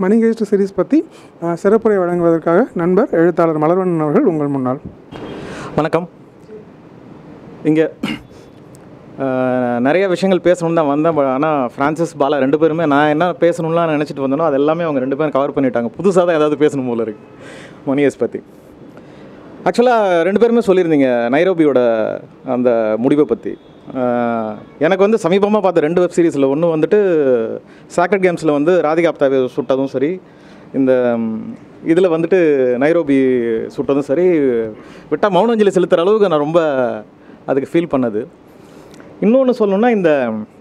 மணி guest series பற்றி அஹ், சிறப்புரை வழங்குவதற்காக நண்பர் எழுத்தாளர் மலர்வண்ணன் அவர்கள் உங்கள் முன்னால் வணக்கம் இங்கே நிறைய விஷயங்கள் பேசணும்னு தான் வந்தேன் ஆனால் ஃப்ரான்சிஸ் பாலா ரெண்டு பேருமே நான் என்ன பேசணும்லாம் நினச்சிட்டு வந்தேனோ அது எல்லாமே அவங்க ரெண்டு பேரும் கவர் பண்ணிட்டாங்க புதுசாக தான் ஏதாவது பேசணும் போல இருக்கு மணியஸ் பற்றி ஆக்சுவலாக ரெண்டு பேருமே சொல்லியிருந்தீங்க நைரோபியோட அந்த முடிவை பற்றி எனக்கு வந்து சமீபமாக பார்த்த ரெண்டு வெப் சீரிஸில் ஒன்று வந்துட்டு சாக்ரெட் கேம்ஸில் வந்து ராதிகா ஆப்தாவை சுட்டதும் சரி இந்த இதில் வந்துட்டு நைரோபி சுட்டதும் சரி விட்டால் மௌனஞ்சலி செலுத்துகிற அளவுக்கு நான் ரொம்ப அதுக்கு ஃபீல் பண்ணது இன்னொன்று சொல்லணுன்னா இந்த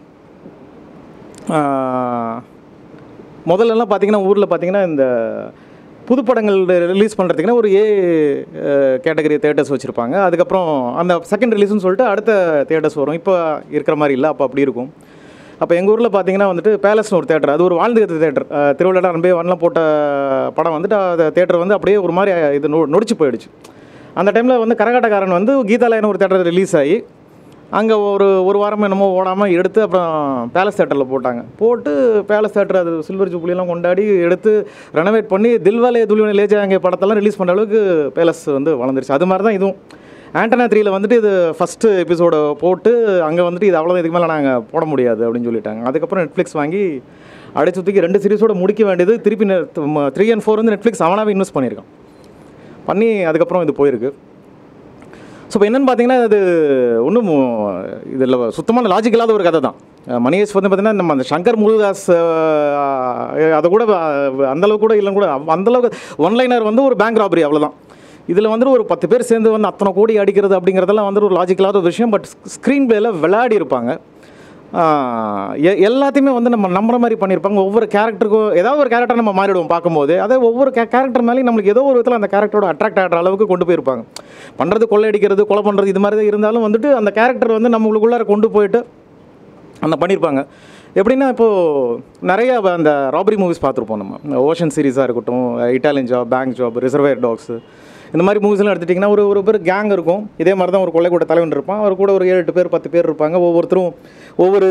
ஆஹ், முதல்லலாம் பார்த்தீங்கன்னா ஊரில் பார்த்தீங்கன்னா இந்த புதுப்படங்கள் ரிலீஸ் பண்ணுறதுக்குன்னா ஒரு ஏ கேட்டகரி தேட்டர்ஸ் வச்சுருப்பாங்க அதுக்கப்புறம் அந்த செகண்ட் ரிலீஸ்னு சொல்லிட்டு அடுத்த தேட்டர்ஸ் வரும் இப்போ இருக்கிற மாதிரி இல்லை அப்போ அப்படி இருக்கும் அப்போ எங்கள் ஊரில் பார்த்தீங்கன்னா வந்துட்டு பேலஸ்னு ஒரு தேட்டர் அது ஒரு வாழ்ந்து தேட்டர் திருவிழா அன்பே ஒன்லாம் போட்ட படம் வந்துட்டு அந்த தேட்டர் வந்து அப்படியே ஒரு மாதிரி இது நொ நொடிச்சு போயிடுச்சு அந்த டைமில் வந்து கரகாட்டக்காரன் வந்து கீதாலயன்னு ஒரு தேட்டர் ரிலீஸ் ஆகி அங்கே ஒரு ஒரு வாரம் என்னமோ ஓடாமல் எடுத்து அப்புறம் பேலஸ் தேட்டரில் போட்டாங்க போட்டு பேலஸ் தேட்டர் அது சில்வர் ஜூப்ளிலாம் கொண்டாடி எடுத்து ரெனோவேட் பண்ணி தில்வாலே துல்வனே லேஜாங்க படத்தெல்லாம் ரிலீஸ் பண்ணுற அளவுக்கு பேலஸ் வந்து வளர்ந்துருச்சு அது மாதிரி தான் இதுவும் ஆண்டனா த்ரீல வந்துட்டு இது ஃபஸ்ட்டு எபிசோட போட்டு அங்கே வந்துட்டு இது அவ்வளோதான் இதுக்கு மேலே நாங்கள் போட முடியாது அப்படின்னு சொல்லிட்டாங்க அதுக்கப்புறம் நெட்ஃப்ளிக்ஸ் வாங்கி அடிச்சு தூக்கி ரெண்டு சீரிஸோட முடிக்க வேண்டியது திருப்பி த்ரீ அண்ட் ஃபோர் வந்து நெட்ஃப்ளிக்ஸ் அவனாவே இன்வெஸ்ட் பண்ணியிருக்கான் பண்ணி அதுக்கப்புறம் இது போயிருக்கு ஸோ இப்போ என்னென்னு பார்த்தீங்கன்னா அது ஒன்றும் இதில் சுத்தமான லாஜிக் இல்லாத ஒரு கதை தான் மணியேஷ் வந்து பார்த்தீங்கன்னா நம்ம அந்த சங்கர் முருகாஸ் அஹ், அதை கூட அஹ், அந்த அளவுக்கு கூட இல்லைன்னு கூட அவ்- அந்த அளவுக்கு ஒன்லைனர் வந்து ஒரு பேங்க் ராபரி அவ்வளோதான் இதில் வந்துட்டு ஒரு பத்து பேர் சேர்ந்து வந்து அத்தனை கோடி அடிக்கிறது அப்படிங்கிறதெல்லாம் வந்துட்டு ஒரு லாஜிக் இல்லாத ஒரு விஷயம் பட் ஸ்க்ரீன் பிளேயில் விளையாடி இருப்பாங்க ஆஹ் எ- எல்லாத்தையுமே வந்து நம்ம நம்புற மாதிரி பண்ணியிருப்பாங்க ஒவ்வொரு கேரக்டருக்கும் ஏதாவது ஒரு கேரக்டர் நம்ம மாறிடுவோம் பார்க்கும்போது அதே ஒவ்வொரு கே கேரக்டர் மேலேயும் நம்மளுக்கு ஏதோ ஒரு விதத்தில் அந்த கேரக்டரோட அட்ராக்ட் ஆகிற அளவுக்கு கொண்டு போயிருப்பாங்க பண்ணுறது கொள்ளையடிக்கிறது கொலை பண்ணுறது இது மாதிரி தான் இருந்தாலும் வந்துட்டு அந்த கேரக்டர் வந்து நம்மளுக்குள்ளார கொண்டு போயிட்டு அந்த பண்ணியிருப்பாங்க எப்படின்னா இப்போது நிறைய அந்த ராபரி மூவிஸ் பார்த்துருப்போம் நம்ம ஓஷன் சீரிஸாக இருக்கட்டும் Italian job bank job reservoir dogs இந்த மாதிரி மூவிஸ்லாம் எடுத்துட்டிங்கன்னா ஒரு ஒரு பேர் கேங் இருக்கும் இதே மாதிரி தான் ஒரு கொள்ளை கூட தலைவன் இருப்பான் அவர் கூட ஒரு ஏழு எட்டு பேர் பத்து பேர் இருப்பாங்க ஒவ்வொருத்தரும் ஒவ்வொரு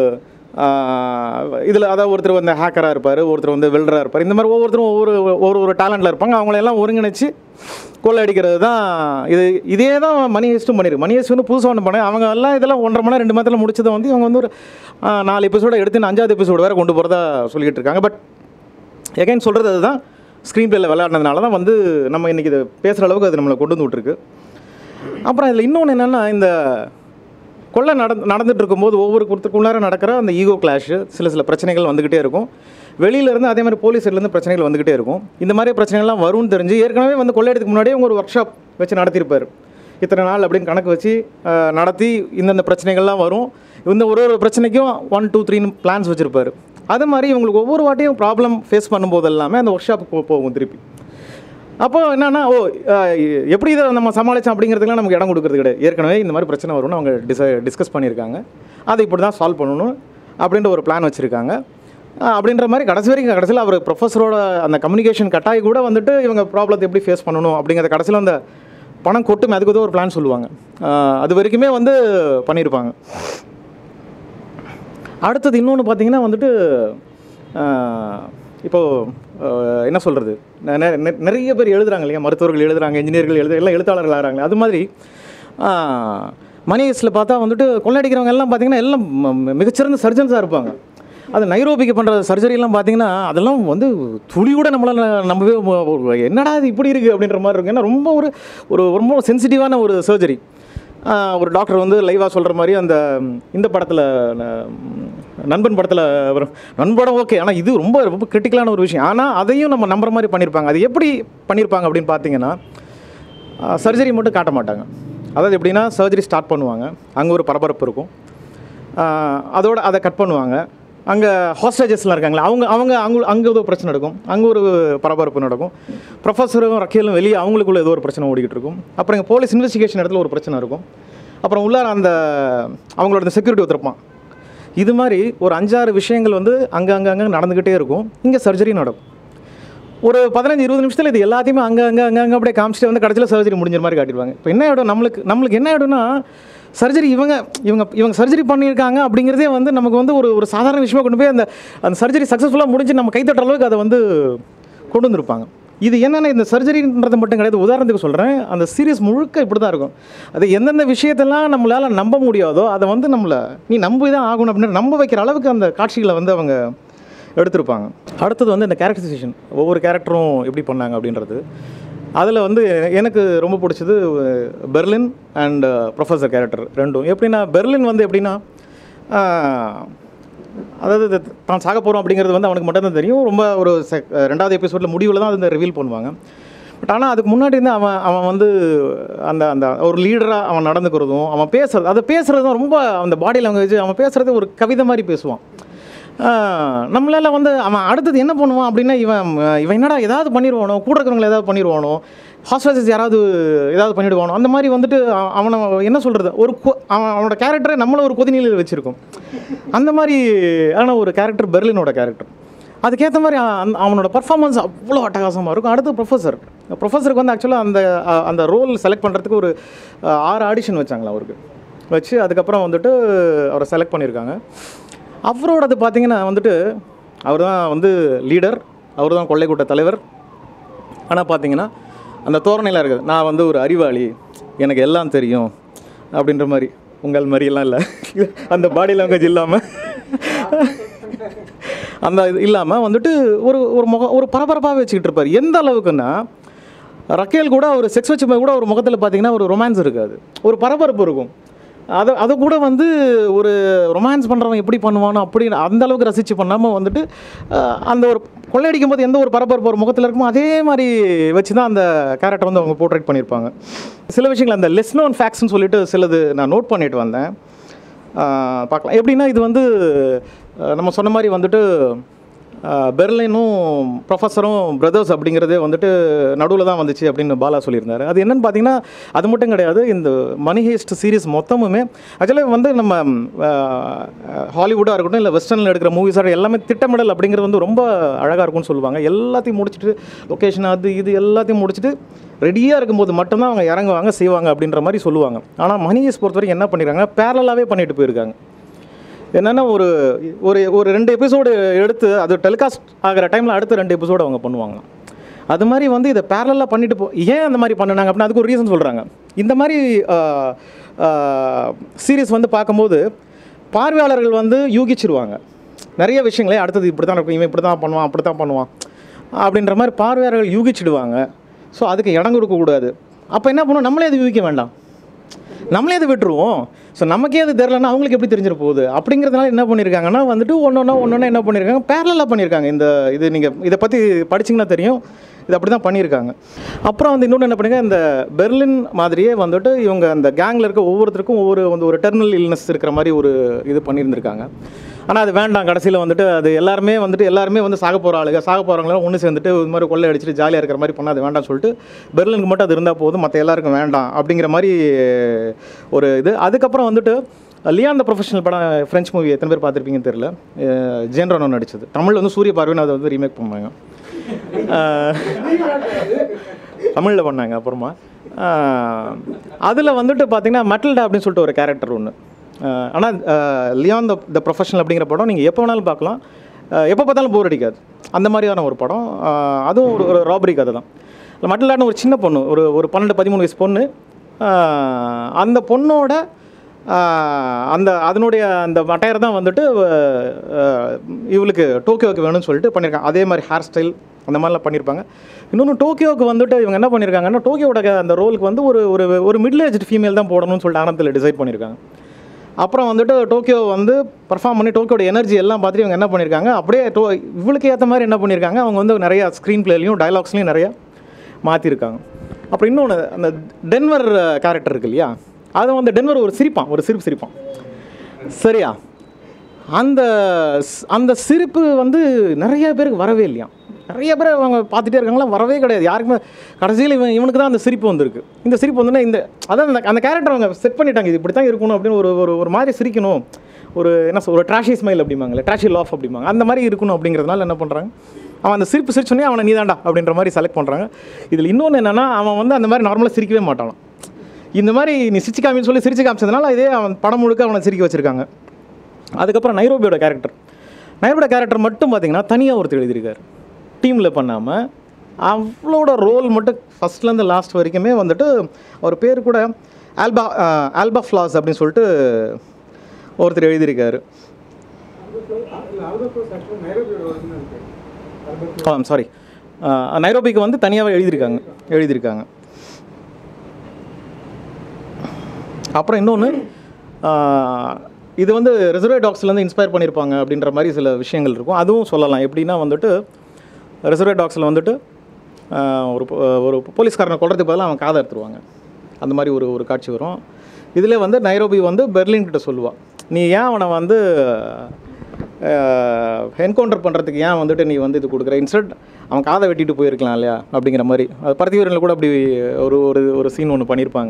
இதில் அதாவது ஒருத்தர் வந்து ஹேக்கராக இருப்பார் ஒருத்தர் வந்து வெல்டராக இருப்பார் இந்த மாதிரி ஒவ்வொருத்தரும் ஒவ்வொரு ஒரு ஒரு டேலண்ட்டில் இருப்பாங்க அவங்களெல்லாம் ஒருங்கிணைச்சு கொள்ளை அடிக்கிறது தான் இது இதே தான் மணி ஹெஸ்ட்டும் பண்ணியிருக்கு மணி ஹெஸ்ட் வந்து புதுசாக ஒன்று பண்ண அவங்க எல்லாம் இதெல்லாம் ஒன்றரை மணி நேரம் ரெண்டு மணி நேரத்தில் முடிச்சதை வந்து இவங்க வந்து ஒரு ஆ, நாலு எபிசோட எடுத்து இன்னும் அஞ்சாவது எபிசோடு வேறு கொண்டு போகிறதா சொல்லிக்கிட்டு இருக்காங்க பட் எகைன் சொல்கிறது அதுதான் ஸ்க்ரீன் பிளேயில் விளையாடினதுனால தான் வந்து நம்ம இன்றைக்கி இதை பேசுகிற அளவுக்கு அது நம்மளை கொண்டு வந்து விட்ருக்கு அப்புறம் இதில் இன்னொன்று என்னென்னா இந்த கொள்ளை நடந்து நடந்துட்டு இருக்கும்போது ஒவ்வொரு குடுத்துக்குள்ளார நடக்கிற அந்த ஈகோ கிளாஷு சில சில பிரச்சனைகள் வந்துக்கிட்டே இருக்கும் வெளியில இருந்து அதே மாதிரி போலீஸ் சைட்லேருந்து பிரச்சனைகள் வந்துக்கிட்டே இருக்கும் இந்த மாதிரி பிரச்சனைகள்லாம் வரும்னு தெரிஞ்சு ஏற்கனவே வந்து கொள்ளையடிக்கு முன்னாடியே அவங்க ஒரு ஒர்க் ஷாப் வச்சு நடத்தியிருப்பார் இத்தனை நாள் அப்படின்னு கணக்கு வச்சு அஹ், நடத்தி இந்தந்த பிரச்சனைகள்லாம் வரும் இந்த ஒரு ஒரு பிரச்சனைக்கும் ஒன் டூ த்ரீன்னு பிளான்ஸ் வச்சுருப்பாரு அது மாதிரி இவங்களுக்கு ஒவ்வொரு வாட்டியும் ப்ராப்ளம் ஃபேஸ் பண்ணும்போது எல்லாமே அந்த ஒர்க் ஷாப்புக்கு போகும் திருப்பி அப்போ என்னன்னா ஓ அஹ், எப்படி இதை நம்ம சமாளித்தோம் அப்படிங்கிறதுக்குலாம் நமக்கு இடம் கொடுக்கறது கிடையாது ஏற்கனவே இந்த மாதிரி பிரச்சனை வரும்னு அவங்க டிசை டிஸ்கஸ் பண்ணியிருக்காங்க அதை இப்படி தான் சால்வ் பண்ணணும் அப்படின்ற ஒரு பிளான் வச்சுருக்காங்க அப்படின்ற மாதிரி கடைசி வரைக்கும் கடைசியில் அவர் ப்ரொஃபஸரோட அந்த கம்யூனிகேஷன் கட்டாயி கூட வந்துட்டு இவங்க ப்ராப்ளத்தை எப்படி ஃபேஸ் பண்ணணும் அப்படிங்கிறத கடைசியில் அந்த பணம் கொட்டும் அதுக்கு ஏதோ ஒரு பிளான் சொல்லுவாங்க அஹ், அது வரைக்குமே வந்து பண்ணியிருப்பாங்க அடுத்தது இன்னொன்று பார்த்தீங்கன்னா வந்துட்டு இப்போது என்ன சொல்கிறது நிறைய பேர் எழுதுறாங்க இல்லையா மருத்துவர்கள் எழுதுறாங்க இன்ஜினியர்கள் எழுது எல்லாம் எழுத்தாளர்கள் ஆகிறாங்க அது மாதிரி மணியஸில் பார்த்தா வந்துட்டு கொள்ளையடிக்கிறவங்க எல்லாம் பார்த்தீங்கன்னா எல்லாம் ம- ம- மிகச்சிறந்த சர்ஜன்ஸாக இருப்பாங்க அது நைரோபிக்கு பண்ணுற சர்ஜரிலாம் பார்த்தீங்கன்னா அதெல்லாம் வந்து துளி கூட நம்மளால் நம்பவே மு- என்னடா இது இப்படி இருக்குது அப்படின்ற மாதிரி இருக்கும் ஏன்னா ரொம்ப ஒரு ஒரு ரொம்ப சென்சிட்டிவான ஒரு சர்ஜரி ஒரு டாக்டர் வந்து லைவாக சொல்கிற மாதிரி அந்த ம், இந்த படத்தில் நண்பன் படத்தில் வரும் நண்படம் ஓகே ஆனால் இது ரொம்ப ரொம்ப கிரிட்டிக்கலான ஒரு விஷயம் ஆனால் அதையும் நம்ம நம்புற மாதிரி பண்ணியிருப்பாங்க அது எப்படி பண்ணியிருப்பாங்க அப்படின்னு பார்த்தீங்கன்னா சர்ஜரி மட்டும் காட்ட மாட்டாங்க அதாவது எப்படின்னா சர்ஜரி ஸ்டார்ட் பண்ணுவாங்க அங்கே ஒரு பரபரப்பு இருக்கும் ஆஹ் அதோட அதை கட் பண்ணுவாங்க அங்கே ஹாஸ்டேஜஸ்லாம் இருக்காங்களா அவங்க அவங்க அங்கே அங்கே ஏதோ பிரச்சனை நடக்கும் அங்கே ஒரு பரபரப்பு நடக்கும் ப்ரொஃபஸரும் ரக்கேலும் வெளியே அவங்களுக்குள்ள ஏதோ ஒரு பிரச்சனை ஓடிக்கிட்டு இருக்கும் அப்புறம் இங்கே போலீஸ் இன்வெஸ்டிகேஷன் இடத்துல ஒரு பிரச்சனை இருக்கும் அப்புறம் உள்ளார அந்த அவங்களோட செக்யூரிட்டி ஒருத்தருப்பான் இது மாதிரி ஒரு அஞ்சாறு விஷயங்கள் வந்து அங்கே அங்கே அங்கே நடந்துக்கிட்டே இருக்கும் இங்கே சர்ஜரி நடக்கும் ஒரு பதினஞ்சு இருபது நிமிஷத்தில் இது எல்லாத்தையுமே அங்கே அங்கே அங்கே அங்கே அப்படியே காமிச்சிட்டு வந்து கடைசியில் சர்ஜரி முடிஞ்ச மாதிரி காட்டிடுவாங்க இப்போ என்ன ஆகிடும் நம்மளுக்கு நம்மளுக்கு என்ன ஆகிடும்னா சர்ஜரி இவங்க இவங்க இவங்க சர்ஜரி பண்ணியிருக்காங்க அப்படிங்கிறதே வந்து நமக்கு வந்து ஒரு ஒரு சாதாரண விஷயமா கொண்டு போய் அந்த அந்த சர்ஜரி சக்ஸஸ்ஃபுல்லாக முடிஞ்சு நம்ம கைத்தட்டுற அளவுக்கு அதை வந்து கொண்டு வந்திருப்பாங்க இது என்னென்ன இந்த சர்ஜரின்றது மட்டும் கிடையாது உதாரணத்துக்கு சொல்கிறேன் அந்த சீரியஸ் முழுக்க இப்படி தான் இருக்கும் அது எந்தெந்த விஷயத்தெல்லாம் நம்மளால் நம்ப முடியாதோ அதை வந்து நம்மளை நீ நம்பி தான் ஆகணும் அப்படின்னு நம்ப வைக்கிற அளவுக்கு அந்த காட்சிகளை வந்து அவங்க எடுத்திருப்பாங்க அடுத்தது வந்து இந்த கேரக்டரைசேஷன் ஒவ்வொரு கேரக்டரும் எப்படி பண்ணாங்க அப்படின்றது அதில் வந்து எனக்கு ரொம்ப பிடிச்சது பெர்லின் அண்ட் ப்ரொஃபஸர் கேரக்டர் ரெண்டும் எப்படின்னா பெர்லின் வந்து எப்படின்னா ஆஹ், அதாவது இது தான் சாக போகிறோம் அப்படிங்கிறது வந்து அவனுக்கு மட்டும்தான் தெரியும் ரொம்ப ஒரு செக் ரெண்டாவது எபிசோடில் முடிவில் தான் அதை ரிவீல் பண்ணுவாங்க பட் ஆனால் அதுக்கு முன்னாடி இருந்து அவன் அவன் வந்து அந்த அந்த ஒரு லீடராக அவன் நடந்துக்கிறதும் அவன் பேசுறது அதை பேசுகிறதும் ரொம்ப அந்த பாடி லாங்குவேஜ் அவன் பேசுகிறது ஒரு கவிதை மாதிரி பேசுவான் ஆஹ் நம்மளால வந்து அவன் அடுத்தது என்ன பண்ணுவான் அப்படின்னா இவன் இவன் என்னடா ஏதாவது பண்ணிடுவானோ கூட இருக்கிறவங்களை ஏதாவது பண்ணிடுவானோ ஹாஸ்பிட்டல்ஸ் யாராவது ஏதாவது பண்ணிடுவானோ அந்த மாதிரி வந்துட்டு அவ- அவனை என்ன சொல்கிறது ஒரு கொ- அவன் அவனோட கேரக்டரை நம்மள ஒரு கொதிநிலையில் வச்சுருக்கோம் அந்த மாதிரி ஆன ஒரு கேரக்டர் பெர்லினோட கேரக்டர் அதுக்கேற்ற மாதிரி அ- அந்த- அவனோட பர்ஃபார்மன்ஸ் அவ்வளோ அட்டகாசமாக இருக்கும் அடுத்து ப்ரொஃபஸர் ப்ரொஃபஸருக்கு வந்து ஆக்சுவலாக அந்த அ- அந்த ரோல் செலக்ட் பண்ணுறதுக்கு ஒரு அ, ஆறு ஆடிஷன் வச்சாங்களா அவருக்கு வச்சு அதுக்கப்புறம் வந்துட்டு அவரை செலக்ட் பண்ணியிருக்காங்க அவரோடது பார்த்தீங்கன்னா வந்துட்டு அவர் தான் வந்து லீடர் அவர் தான் கொள்ளைக்கூட்ட தலைவர் ஆனால் பார்த்தீங்கன்னா அந்த தோரணையில் இருக்குது நான் வந்து ஒரு அறிவாளி எனக்கு எல்லாம் தெரியும் அப்படின்ற மாதிரி உங்கள் மாதிரியெல்லாம் இல்லை அந்த பாடி லாங்குவேஜ் இல்லாமல் அந்த இது இல்லாமல் வந்துட்டு ஒரு ஒரு முக ஒரு பரபரப்பாகவே வச்சுக்கிட்டு இருப்பார் எந்த அளவுக்குன்னா ரக்கேல் கூட ஒரு செக்ஸ் வச்சு கூட ஒரு முகத்தில் பார்த்தீங்கன்னா ஒரு ரொமான்ஸ் இருக்காது ஒரு பரபரப்பு இருக்கும் அதை அதை கூட வந்து ஒரு ரொமான்ஸ் பண்ணுறவன் எப்படி பண்ணுவானோ அப்படின்னு அந்த அளவுக்கு ரசித்து பண்ணாமல் வந்துட்டு அஹ், அந்த ஒரு கொள்ளையடிக்கும் போது எந்த ஒரு பரபரப்பு ஒரு முகத்தில் இருக்குமோ அதே மாதிரி வச்சு தான் அந்த கேரக்டர் வந்து அவங்க போர்ட்ரேட் பண்ணியிருப்பாங்க சில விஷயங்கள் அந்த லெஸ் நோன் ஃபேக்ட்ஸ்னு சொல்லிட்டு சிலது நான் நோட் பண்ணிட்டு வந்தேன் ஆஹ் பார்க்கலாம் எப்படின்னா இது வந்து அஹ் நம்ம சொன்ன மாதிரி வந்துட்டு ஆஹ் பெர்லினும் ப்ரொஃபஸரும் பிரதர்ஸ் அப்படிங்கிறதே வந்துட்டு நடுவில் தான் வந்துச்சு அப்படின்னு பாலா சொல்லியிருந்தாரு அது என்னன்னு பார்த்தீங்கன்னா அது மட்டும் கிடையாது இந்த மணி ஹேஸ்ட் சீரிஸ் மொத்தமுமே ஆக்சுவலாக வந்து நம்ம ஹாலிவுட்டாக இருக்கட்டும் இல்லை வெஸ்டர்னில் எடுக்கிற மூவிஸாக எல்லாமே திட்டமிடல் அப்படிங்கிறது வந்து ரொம்ப அழகாக இருக்கும்னு சொல்லுவாங்க எல்லாத்தையும் முடிச்சுட்டு லொக்கேஷன் அது இது எல்லாத்தையும் முடிச்சுட்டு ரெடியாக இருக்கும்போது மட்டும்தான் அவங்க இறங்குவாங்க செய்வாங்க அப்படின்ற மாதிரி சொல்லுவாங்க ஆனால் மணி ஹேஸ்ட் பொறுத்த வரைக்கும் என்ன பண்ணியிருக்காங்க பேரலாகவே பண்ணிட்டு போயிருக்காங்க என்னென்னா ஒரு ஒரு ஒரு ரெண்டு எபிசோடு எடுத்து அது டெலிகாஸ்ட் ஆகிற டைமில் அடுத்த ரெண்டு எபிசோடு அவங்க பண்ணுவாங்க அது மாதிரி வந்து இதை பேரலாக பண்ணிட்டு போ ஏன் அந்த மாதிரி பண்ணினாங்க அப்படின்னா அதுக்கு ஒரு ரீசன் சொல்கிறாங்க இந்த மாதிரி சீரிஸ் வந்து பார்க்கும்போது பார்வையாளர்கள் வந்து யூகிச்சிருவாங்க நிறைய விஷயங்களே அடுத்தது இப்படி தான் இருக்கும் இவன் இப்படி தான் பண்ணுவான் அப்படி தான் பண்ணுவான் அப்படின்ற மாதிரி பார்வையாளர்கள் யூகிச்சிடுவாங்க ஸோ அதுக்கு இடம் கொடுக்கக்கூடாது அப்போ என்ன பண்ணுவோம் நம்மளே அது யூகிக்க வேண்டாம் நம்மளே அதை விட்டுருவோம் ஸோ நமக்கே அது தெரிலன்னா அவங்களுக்கு எப்படி தெரிஞ்சிட போகுது அப்படிங்கிறதுனால என்ன பண்ணியிருக்காங்கன்னா வந்துட்டு ஒன்று ஒன்றா ஒன்று ஒன்றா என்ன பண்ணியிருக்காங்க பேரலாக பண்ணியிருக்காங்க இந்த இது நீங்கள் இதை பற்றி படிச்சிங்கன்னா தெரியும் இது அப்படி தான் பண்ணியிருக்காங்க அப்புறம் வந்து இன்னொன்று என்ன பண்ணுங்க இந்த பெர்லின் மாதிரியே வந்துட்டு இவங்க அந்த கேங்கில் இருக்க ஒவ்வொருத்தருக்கும் ஒவ்வொரு வந்து ஒரு டெர்மினல் இல்னஸ் இருக்கிற மாதிரி ஒரு இது பண்ணியிருந்திருக்காங்க ஆனால் அது வேண்டாம் கடைசியில் வந்துட்டு அது எல்லாருமே வந்துட்டு எல்லாருமே வந்து சாக போகிற ஆளுங்க சாக போகிறவங்களாம் ஒன்று சேர்ந்துட்டு இது மாதிரி கொள்ளை அடிச்சுட்டு ஜாலியாக இருக்கிற மாதிரி பண்ணால் அது வேண்டாம்னு சொல்லிட்டு பெர்லினுக்கு மட்டும் அது இருந்தால் போதும் மற்ற எல்லாருக்கும் வேண்டாம் அப்படிங்கிற மாதிரி ஒரு இது அதுக்கப்புறம் வந்துட்டு லியான் த ப்ரொஃபஷனல் படம் ஃப்ரெஞ்ச் மூவி எத்தனை பேர் பார்த்துருப்பீங்கன்னு தெரியல ஜேன் ரனோ நடிச்சது தமிழ் வந்து சூரிய பார்வைன்னு அதை வந்து ரீமேக் பண்ணாங்க தமிழில் பண்ணாங்க அப்புறமா அதில் வந்துட்டு பார்த்தீங்கன்னா மெட்டல்டா அப்படின்னு சொல்லிட்டு ஒரு கேரக்டர் ஒன்று ஆனால் லியான் த த ப்ரொஃபஷனல் அப்படிங்கிற படம் நீங்கள் எப்போ வேணாலும் பார்க்கலாம் அஹ் எப்போ பார்த்தாலும் போர் அடிக்காது அந்த மாதிரியான ஒரு படம் அஹ் அதுவும் ஒரு ஒரு ராபரி கதை தான் மெட்டல்டான்னு ஒரு சின்ன பொண்ணு ஒரு ஒரு பன்னெண்டு பதிமூணு வயசு பொண்ணு அஹ் அந்த பொண்ணோட ஆஹ் அந்த அதனுடைய அந்த அட்டையர் தான் வந்துட்டு அஹ், இவளுக்கு டோக்கியோவுக்கு வேணும்னு சொல்லிட்டு பண்ணியிருக்காங்க அதே மாதிரி ஹேர் ஸ்டைல் அந்த மாதிரிலாம் பண்ணியிருப்பாங்க இன்னொன்று டோக்கியோவுக்கு வந்துட்டு இவங்க என்ன பண்ணியிருக்காங்கன்னா டோக்கியோட அந்த ரோலுக்கு வந்து ஒரு ஒரு ஒரு மிடில் ஏஜ் ஃபீமேல் தான் போடணும்னு சொல்லிட்டு ஆரம்பத்தில் டிசைட் பண்ணியிருக்காங்க அப்புறம் வந்துட்டு டோக்கியோ வந்து பர்ஃபார்ம் பண்ணி டோக்கியோட எனர்ஜி எல்லாம் பார்த்துட்டு இவங்க என்ன பண்ணியிருக்காங்க அப்படியே டோ இவளுக்கு ஏற்ற மாதிரி என்ன பண்ணியிருக்காங்க அவங்க வந்து நிறைய ஸ்க்ரீன் பிளேலையும் டைலாக்ஸ்லையும் நிறைய மாற்றிருக்காங்க அப்புறம் இன்னொன்று அந்த டென்வர் கேரக்டர் இருக்கு இல்லையா அதை வந்து டென்வர் ஒரு சிரிப்பான் ஒரு சிரிப்பு சிரிப்பான் சரியா அந்த ஸ்- அந்த சிரிப்பு வந்து நிறைய பேருக்கு வரவே இல்லையா நிறைய பேர் அவங்க பார்த்துட்டே இருக்காங்களா வரவே கிடையாது யாருக்குமே கடைசியில் இவன் இவனுக்கு தான் அந்த சிரிப்பு வந்திருக்கு இந்த சிரிப்பு வந்துன்னா இந்த அதான் அந்த அந்த கேரக்டர் அவங்க செட் பண்ணிட்டாங்க இது இப்படி தான் இருக்கணும் அப்படின்னு ஒரு ஒரு ஒரு மாதிரி சிரிக்கணும் ஒரு என்ன சொல் ஒரு ட்ராஷி ஸ்மைல் அப்படிம்பாங்களே ட்ராஷி லாஃப் அப்படிம்பாங்க அந்த மாதிரி இருக்கணும் அப்படிங்கிறதுனால என்ன பண்ணுறாங்க அவன் அந்த சிரிப்பு சிரிச்சோன்னே அவனை நீதாண்டா அப்படின்ற மாதிரி செலக்ட் பண்ணுறாங்க இதில் இன்னொன்று என்னென்னா அவன் வந்து அந்த மாதிரி நார்மலாக சிரிக்கவே மாட்டானான் இந்த மாதிரி நீ சிரிச்சு காமின்னு சொல்லி சிரிச்சு காமிச்சதுனால இதே அவன் படம் முழுக்க அவனை சிரிக்க வச்சுருக்காங்க அதுக்கப்புறம் நைரோபியோட கேரக்டர் நைரோபியோட கேரக்டர் மட்டும் பார்த்தீங்கன்னா தனியாக ஒருத்தர் எழுதியிருக்காரு டீமில் பண்ணாமல் அவளோட ரோல் மட்டும் ஃபஸ்ட்லேருந்து லாஸ்ட் வரைக்குமே வந்துட்டு அவர் பேர் கூட ஆல்பா ஆல்பா ஃப்ளாஸ் அப்படின்னு சொல்லிட்டு ஒருத்தர் எழுதியிருக்காரு ஆ சாரி நைரோபிக்கு வந்து தனியாகவே எழுதியிருக்காங்க எழுதியிருக்காங்க அப்புறம் இன்னொன்று இது வந்து ரிசர்வே டாக்ஸ்லேருந்து இன்ஸ்பயர் பண்ணியிருப்பாங்க அப்படின்ற மாதிரி சில விஷயங்கள் இருக்கும் அதுவும் சொல்லலாம் எப்படின்னா வந்துட்டு ரிசர்வே டாக்ஸில் வந்துட்டு ஆஹ், ஒரு போ- ஒரு போலீஸ்காரனை கொல்றதுக்கு பதிலாக அவன் காதை எடுத்துருவாங்க அந்த மாதிரி ஒரு ஒரு காட்சி வரும் இதில் வந்து நைரோபி வந்து பெர்லின் கிட்ட சொல்லுவாள் நீ ஏன் அவனை வந்து என்கவுண்டர் பண்ணுறதுக்கு ஏன் வந்துட்டு நீ வந்து இது கொடுக்குற இன்ஸ்டன்ட் அவன் காதை வெட்டிட்டு போயிருக்கலாம் இல்லையா அப்படிங்கிற மாதிரி அது பருத்தி வீரனில் கூட அப்படி ஒரு ஒரு ஒரு சீன் ஒன்று பண்ணியிருப்பாங்க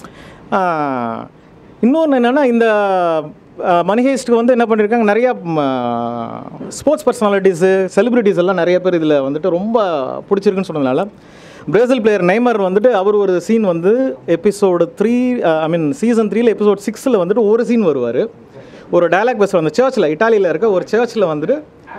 இன்னொன்று என்னென்னா இந்த மணிஹேஸ்ட்டுக்கு வந்து என்ன பண்ணியிருக்காங்க நிறையா ஸ்போர்ட்ஸ் பர்சனாலிட்டிஸு செலிப்ரிட்டிஸ் எல்லாம் நிறைய பேர் இதில் வந்துட்டு ரொம்ப பிடிச்சிருக்குன்னு சொன்னதுனால பிரேசில் பிளேயர் நெய்மர் வந்துட்டு அவர் ஒரு சீன் வந்து episode three I mean season த்ரீல எபிசோட் சிக்ஸில் வந்துட்டு ஒரு சீன் வருவார் ஒரு டயலாக் பேசுவார் அந்த சர்ச்சில் இட்டாலியில் இருக்க ஒரு சர்ச்சில் வந்துட்டு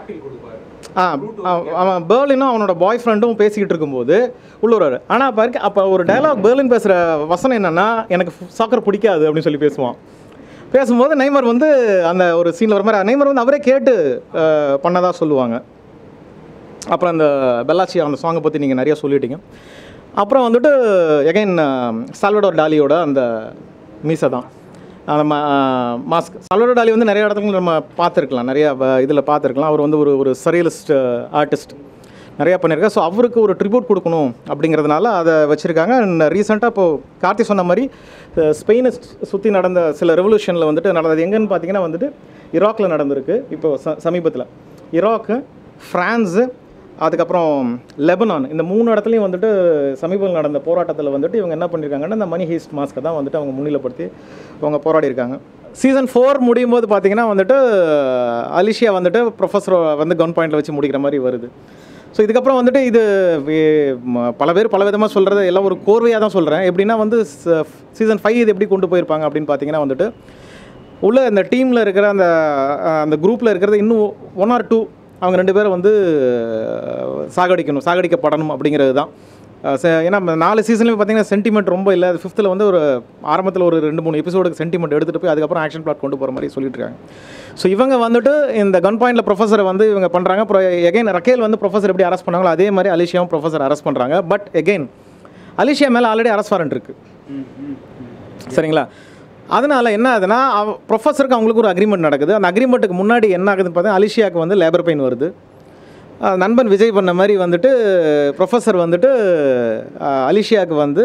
ஆ அவ- அவன் பேர்லினும் அவனோட பாய் ஃப்ரெண்டும் பேசிக்கிட்டு இருக்கும்போது உள்ள வருவார் ஆனால் பாருங்க அப்போ ஒரு டயலாக் பேர்லின் பேசுகிற வசனம் என்னன்னா எனக்கு சாக்கர் பிடிக்காது அப்படின்னு சொல்லி பேசுவான் பேசும்போது நெய்மர் வந்து அந்த ஒரு சீனில் வர மாதிரி நெய்மர் வந்து அவரே கேட்டு அஹ், பண்ணதா சொல்லுவாங்க அப்புறம் அந்த பெல்லாச்சி அந்த சாங்கை பற்றி நீங்கள் நிறைய சொல்லிட்டீங்க அப்புறம் வந்துட்டு எகைன் சால்வடோர் டாலியோட அந்த மீசை தான் அந்த மா மாஸ்க் சால்வடோர் டாலி வந்து நிறைய இடத்துல நம்ம பார்த்துருக்கலாம் நிறைய இதில் பார்த்துருக்கலாம் அவர் வந்து ஒரு ஒரு சரியலிஸ்ட் ஆர்டிஸ்ட் நிறையா பண்ணியிருக்காரு ஸோ அவருக்கு ஒரு ட்ரிபியூட் கொடுக்கணும் அப்படிங்கிறதுனால அதை வச்சுருக்காங்க ரீசெண்டாக இப்போது கார்த்தி சொன்ன மாதிரி அஹ், ஸ்பெயினை சுற்றி நடந்த சில ரெவல்யூஷனில் வந்துட்டு நடந்தது எங்கன்னு பார்த்தீங்கன்னா வந்துட்டு ஈராக்கில் நடந்திருக்கு இப்போ ச சமீபத்தில் ஈராக்கு ஃப்ரான்ஸு அதுக்கப்புறம் லெபனான் இந்த மூணு இடத்துலையும் வந்துட்டு சமீபத்தில் நடந்த போராட்டத்தில் வந்துட்டு இவங்க என்ன பண்ணியிருக்காங்கன்னா இந்த மணி ஹீஸ்ட் மாஸ்க்கை தான் வந்துட்டு அவங்க முன்னிலைப்படுத்தி அவங்க போராடி இருக்காங்க சீசன் ஃபோர் முடியும் போது பார்த்தீங்கன்னா வந்துட்டு அலிஷியா வந்துட்டு ப்ரொஃபஸர் வந்து கன் பாயிண்டில் வச்சு முடிக்கிற மாதிரி வருது ஸோ இதுக்கப்புறம் வந்துட்டு இது வே- ம- பல பேர் பல விதமாக சொல்கிறது எல்லாம் ஒரு கோர்வையாக தான் சொல்கிறேன் எப்படின்னா வந்து சீசன் ஃபைவ் இது எப்படி கொண்டு போயிருப்பாங்க அப்படின்னு பார்த்தீங்கன்னா வந்துட்டு உள்ள இந்த டீமில் இருக்கிற அந்த அஹ், அந்த குரூப்பில் இருக்கிறது இன்னும் ஒன் ஆர் டூ அவங்க ரெண்டு பேரும் வந்து அஹ், சாகடிக்கணும் சாகடிக்கப்படணும் அப்படிங்கிறது தான் அஹ், ச- ஏன்னா இந்த நாலு சீசன்லையும் பார்த்தீங்கன்னா சென்டிமெண்ட் ரொம்ப இல்லை அது ஃபிஃப்த்தில் வந்து ஒரு ஆரம்பத்தில் ஒரு ரெண்டு மூணு எபிசோடுக்கு சென்டிமெண்ட் எடுத்துகிட்டு போய் அதுக்கப்புறம் ஆக்ஷன் பிளாட் கொண்டு போகிற மாதிரி சொல்லிட்டு இருக்காங்க ஸோ இவங்க வந்துட்டு இந்த கன் பாயிண்டில் ப்ரொஃபஸரை வந்து இவங்க பண்ணுறாங்க அப்புறம் எகைன் ரக்கேல் வந்து ப்ரொஃபஸர் எப்படி அரெஸ்ட் பண்ணாங்களோ அதே மாதிரி அலிஷியாவும் ப்ரொஃபஸர் அரெஸ்ட் பண்ணுறாங்க பட் எகைன் அலிஷியா மேலே ஆல்ரெடி அரெஸ்ட் வாரண்ட் இருக்குது சரிங்களா அதனால என்ன ஆகுதுன்னா அவ ப்ரொஃபஸருக்கு அவங்களுக்கு ஒரு அக்ரிமெண்ட் நடக்குது அந்த அக்ரிமெண்ட்டுக்கு முன்னாடி என்ன ஆகுதுன்னு பார்த்தா அலிஷியாவுக்கு வந்து லேபர் பெயின் வருது அஹ் நண்பன் விஜய் பண்ண மாதிரி வந்துட்டு ப்ரொஃபஸர் வந்துட்டு அஹ், அலிஷியாவுக்கு வந்து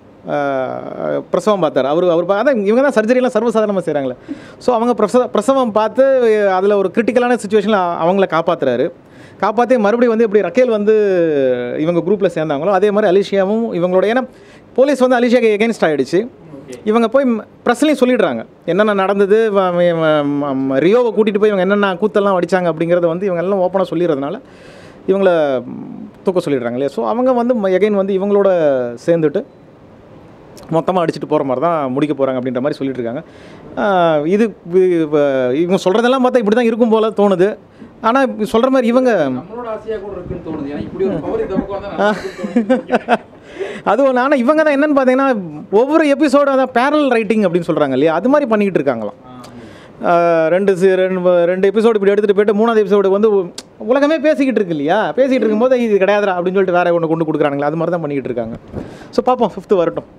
அஹ், பிரசவம் பார்த்தார் அவர் அவர் பா- அதான் இவங்க தான் சர்ஜரிலாம் சர்வசாதாரணமாக செய்கிறாங்களே ஸோ அவங்க பிரசவ பிரசவம் பார்த்து அதில் ஒரு கிரிட்டிக்கலான சுச்சுவேஷனில் அவங்கள காப்பாற்றுறாரு காப்பாற்றி மறுபடியும் வந்து எப்படி ரக்கேல் வந்து இவங்க குரூப்பில் சேர்ந்தாங்களோ அதே மாதிரி அலிஷியாவும் இவங்களோட ஏன்னா போலீஸ் வந்து அலிஷியாக்கு எகென்ஸ்ட் ஆகிடுச்சு இவங்க போய் ப்ரெஸ்லையும் சொல்லிடுறாங்க என்னென்ன நடந்தது வ- வ- வ- ம- ரியோவை கூட்டிகிட்டு போய் இவங்க என்னென்ன கூத்தெல்லாம் அடித்தாங்க அப்படிங்கிறத வந்து இவங்க எல்லாம் ஓப்பனாக சொல்லிடுறதுனால இவங்கள ம், தூக்க சொல்லிடுறாங்க இல்லையா ஸோ அவங்க வந்து எகைன் வந்து இவங்களோட சேர்ந்துட்டு மொத்தமாக அடிச்சுட்டு போகிற மாதிரி தான் முடிக்க போகிறாங்க அப்படின்ற மாதிரி சொல்லிட்டு இருக்காங்க ஆஹ் இது வி- வ- இவங்க சொல்கிறதெல்லாம் பார்த்தா இப்படி தான் இருக்கும் போல தோணுது ஆனால் சொல்கிற மாதிரி இவங்க நம்மளோட ஆசையா கூட இருக்குன்னு தோணுது ஏன்னா இப்படி ஒரு பவர் இந்த பக்கம் வந்தா நல்லா இருக்கும்னு தோணுது. அது ஒன்று ஆனால் இவங்க தான் என்னன்னு பார்த்தீங்கன்னா ஒவ்வொரு எபிசோடும் அதான் பேரல் ரைட்டிங் அப்படின்னு சொல்கிறாங்க இல்லையா அது மாதிரி பண்ணிக்கிட்டு இருக்காங்களாம் ஆஹ் ரெண்டு சி- ரெண்டு ரெண்டு எபிசோடு இப்படி எடுத்துகிட்டு போயிட்டு மூணாவது எபிசோடு வந்து உ- உலகமே பேசிக்கிட்டு இருக்கு இல்லையா பேசிக்கிட்டு இருக்கும்போது இது கிடையாதுடா அப்படின்னு சொல்லிட்டு வேற ஒன்று கொண்டு கொடுக்குறாங்களே அது மாதிரி தான் பண்ணிக்கிட்டு இருக்காங்க ஸோ பார்ப்போம் ஃபிஃப்த்து வரட்டும்